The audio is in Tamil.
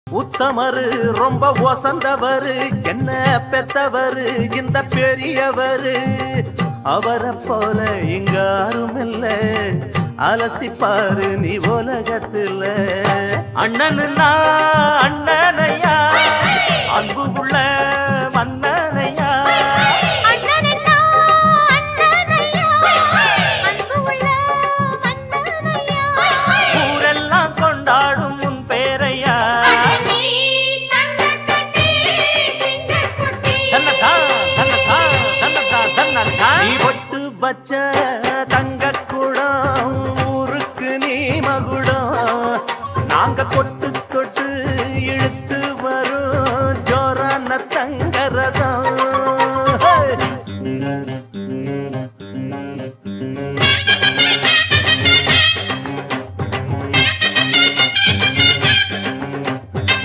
உத்தமரு ரொம்ப ஒசந்தவரு என்ன பெத்தவரு இந்த பெரியவரு அவரை போல இங்க யாரும் இல்ல அலசிப்பாரு நீ உலகத்துல அண்ணனுன்னா அண்ணனையா அன்பு உள்ள மன்னனையா அண்ணனென்னா அண்ணனையா, அன்பு உள்ள மன்னனையா. ஊரெல்லாம் கொண்டாடும் உன் பேரையா அடனி தங்கக்கட்டி, சிங்கக்குட்டி. தன்னதா தன்னதா தன்னதா தன்னதா நீ பொட்டு வச்ச